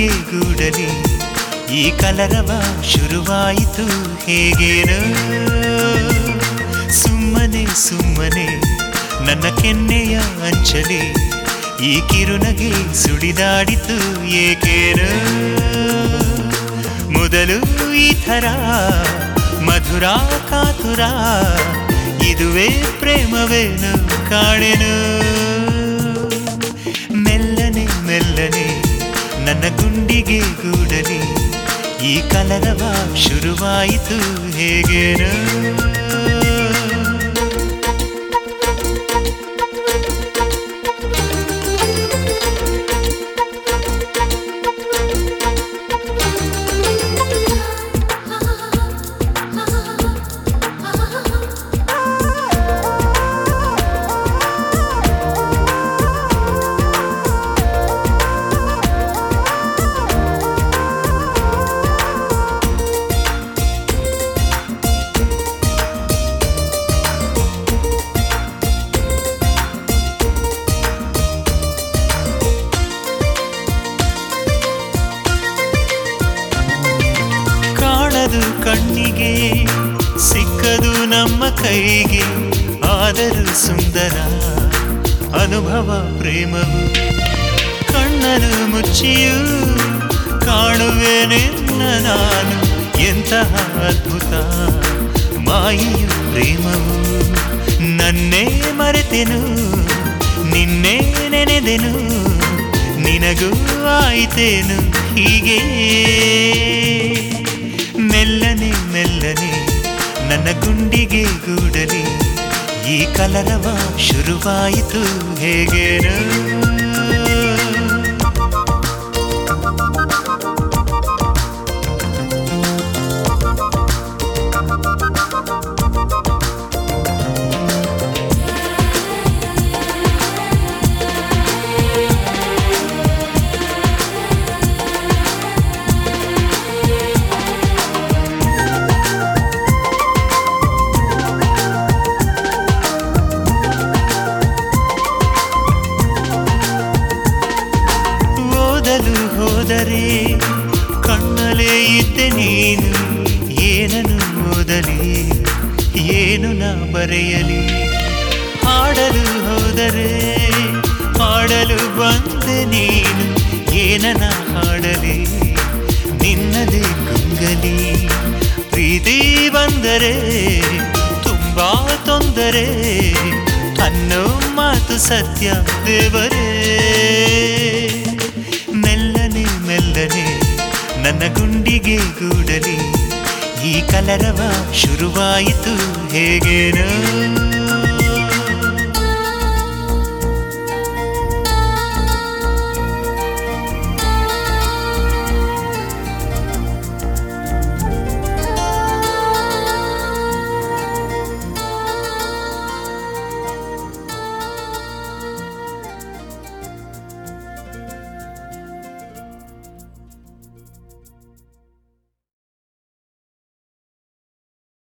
ಗುಂಡಿಗೆ ಗೂಡಲಿ ಈ ಕಲರವ ಶುರುವಾಯಿತು ಹೇಗೇನೋ ಸುಮ್ಮನೆ ಸುಮ್ಮನೆ ನನ್ನ ಕೆನ್ನೆಯ ಅಂಚಲಿ ಈ ಕಿರುನಗೆ ಸುಡಿದಾಡಿತು ಏಕೇನೋ ಮೊದಲು ಈ ಥರ ಮಧುರ ಕಾತುರ ಇದುವೇ ಪ್ರೇಮವೇನು ಕಾಣೆನು ಮೆಲ್ಲನೆ ಮೆಲ್ಲನೆ ನನ್ನ ಗುಂಡಿಗೆ ಗೂಡಲಿ ಈ ಕಲರವ ಶುರುವಾಯಿತು ಹೇಗೇನೋ ಕಾಣದು ಕಣ್ಣಿಗೆ ಸಿಕ್ಕದು ನಮ್ಮ ಕೈಗೆ ಆದರೂ ಸುಂದರ ಅನುಭವ ಪ್ರೇಮವು ಕಣ್ಣನು ಮುಚ್ಚಿಯೂ ಕಾಣುವೆನೆನ್ನ ನಾನು ಎಂತಹ ಅದ್ಭುತ ಮಾಯೆಯು ಪ್ರೇಮವು ನನ್ನೇ ಮರೆತೆನು ನಿನ್ನೆ ನೆನೆದೆನು ನಿನಗೂ ಆಯಿತೇನು ಹೀಗೆ ಮೆಲ್ಲನೆ ಮೆಲ್ಲನೆ ನನ್ನ ಗುಂಡಿಗೆ ಗೂಡಲಿ ಈ ಕಲರವ ಶುರುವಾಯಿತು ಹೇಗೇನೋ ಓದಲು ಹೋದರೆ ಕಣ್ಣಲೇ ಇದ್ದೆ ನೀನು ಏನನು ಓದಲಿ ಏನು ನಾ ಬರೆಯಲಿ ಹಾಡಲು ಹೋದರೆ ಹಾಡಲು ಬಂದೆ ನೀನು ಏನನ ಹಾಡಲಿ ನಿನ್ನದೇ ಗುಂಗಲಿ ಪ್ರೀತಿ ಬಂದರೆ ತುಂಬಾ ತೊಂದರೆ ಅನ್ನೋ ಮಾತು ಸತ್ಯ ದೇವರೇ ಮೆಲ್ಲನೆ ಮೆಲ್ಲನೆ ನನ್ನ ಗುಂಡಿಗೆ ಗೂಡಲಿ ಈ ಕಲರವ ಶುರುವಾಯಿತು ಹೇಗೇನೋ